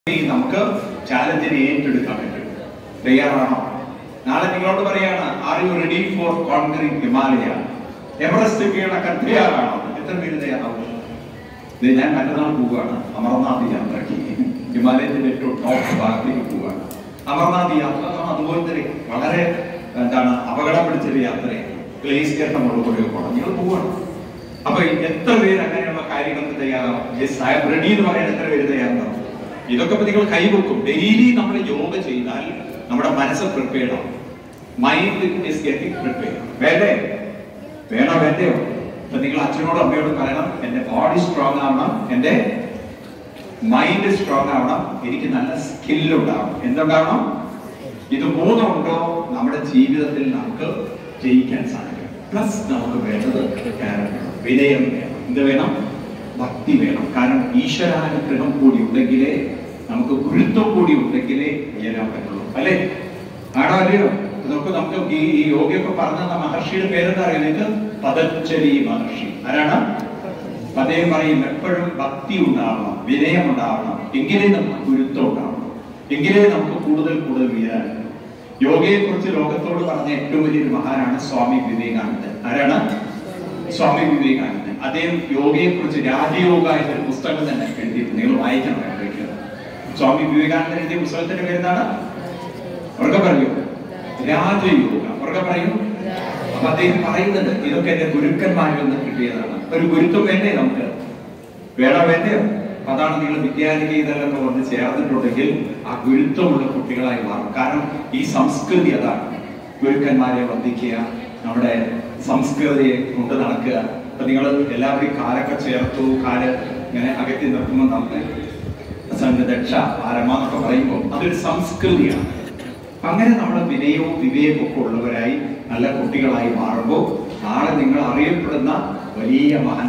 നമുക്ക് ചാലഞ്ചിനെ ഏറ്റെടുക്കാൻ പറ്റും തയ്യാറാണോ നാളെ നിങ്ങളോട് പറയാണ് are you ready for conquering Himalaya Everest കീഴടക്കാൻ തയ്യാറാണോ എത്ര പേര് തയ്യാറാവും ഇത് ഞാൻ മറ്റന്നാൾ പോവുകയാണ് അമർനാഥ് യാത്രയ്ക്ക് ഹിമാലയത്തിന്റെ ഏറ്റവും ടോപ്പ് ഭാഗത്തേക്ക് പോവുകയാണ് അമർനാഥ് യാത്ര എന്ന് പറഞ്ഞാൽ അതുപോലെ തന്നെ വളരെ എന്താണ് അപകടം പിടിച്ചൊരു യാത്രയാണ് ഗ്ലേസിയറിന്റെ മുകളിൽ പോകണം നിങ്ങൾ പോവുകയാണ് അപ്പൊ എത്ര പേര് അങ്ങനെയുള്ള കാര്യങ്ങൾക്ക് തയ്യാറാവും യെസ് ഐ എം റെഡി എന്ന് പറയാൻ എത്ര പേര് തയ്യാറാവും ഇതൊക്കെ ഇപ്പൊ നിങ്ങൾ കൈവെക്കും ഡെയിലി നമ്മൾ യോഗ ചെയ്താൽ നമ്മുടെ മനസ്സ് പ്രിപ്പയർഡ് ആവും മൈൻഡ് ഇസ് ഗെറ്റിംഗ് പ്രിപ്പയർഡ് വേണ്ടേ വേണോ വേണ്ടയോ അപ്പൊ നിങ്ങൾ അച്ഛനോടും അമ്മയോടും പറയണം എന്റെ ബോഡി സ്ട്രോങ് ആവണം എന്റെ മൈൻഡ് സ്ട്രോങ് ആവണം എനിക്ക് നല്ല സ്കിൽ ഉണ്ടാവണം എന്തുണ്ടാവണം ഇത് മൂന്നുണ്ടോ നമ്മുടെ ജീവിതത്തിൽ നമുക്ക് ജയിക്കാൻ സാധിക്കും പ്ലസ് നമുക്ക് വേണ്ടത് കാരണം വിനയം വേണം എന്ത് വേണം ഭക്തി വേണം കാരണം ഈശ്വരാനുഗ്രഹം കൂടി ഉണ്ടെങ്കിലേ നമുക്ക് ഗുരുത്വം കൂടി ഉണ്ടെങ്കിലേ ഉയരാൻ പറ്റുള്ളൂ അല്ലേ ആണോ അല്ലയോ നമുക്ക് നമുക്ക് ഈ ഈ യോഗയൊക്കെ പറഞ്ഞ മഹർഷിയുടെ പേരെന്താ അറിയാം നിങ്ങൾക്ക് പതഞ്ജലി മഹർഷി ആരാണ് അദ്ദേഹം പറയും എപ്പോഴും ഭക്തി ഉണ്ടാവണം വിനയം ഉണ്ടാവണം എങ്കിലേ നമുക്ക് ഗുരുത്വം ഉണ്ടാവണം എങ്കിലേ നമുക്ക് കൂടുതൽ കൂടുതൽ ഉയരാൻ യോഗയെ കുറിച്ച് ലോകത്തോട് പറഞ്ഞ ഏറ്റവും വലിയൊരു മഹാനാണ് സ്വാമി വിവേകാനന്ദൻ ആരാണ് സ്വാമി വിവേകാനന്ദൻ അദ്ദേഹം യോഗയെ കുറിച്ച് രാജയോഗ എന്നൊരു പുസ്തകം തന്നെ എഴുതിയിട്ടുണ്ട് നിങ്ങൾ വായിക്കണം എപ്പോഴേക്കും സ്വാമി വിവേകാനന്ദൻ എഴുതിയ പുസ്തകത്തിന്റെ പേരെന്താണ് ഉറക്കെ പറയൂ രാജയോഗ ഉറക്കെ പറയൂ അപ്പൊ അദ്ദേഹം പറയുന്നത് ഇതൊക്കെ എന്റെ ഗുരുക്കന്മാരിൽ നിന്ന് കിട്ടിയതാണ് ഒരു ഗുരുത്വം വേണ്ടേ നമുക്ക് വേണോ വേണ്ടയോ അതാണ് നിങ്ങൾ വിദ്യാനികേതലൊക്കെ വന്ന് ചേർന്നിട്ടുണ്ടെങ്കിൽ ആ ഗുരുത്വമുള്ള കുട്ടികളായി മാറും കാരണം ഈ സംസ്കൃതി അതാണ് ഗുരുക്കന്മാരെ വന്ദിക്കുക നമ്മുടെ സംസ്കൃതിയെ കൊണ്ട് നടക്കുക അപ്പൊ നിങ്ങൾ എല്ലാവരും കാലൊക്കെ ചേർത്തു കാല് ഇങ്ങനെ അകറ്റി നിർത്തുമ്പോൾ നമുക്ക് സംഘദക്ഷ ആരമ എന്നൊക്കെ പറയുമ്പോൾ അതൊരു സംസ്കൃതിയാണ് അങ്ങനെ നമ്മൾ വിനയവും വിവേകവും ഒക്കെ ഉള്ളവരായി നല്ല കുട്ടികളായി മാറുമ്പോൾ നാളെ നിങ്ങൾ അറിയപ്പെടുന്ന വലിയ മഹാൻ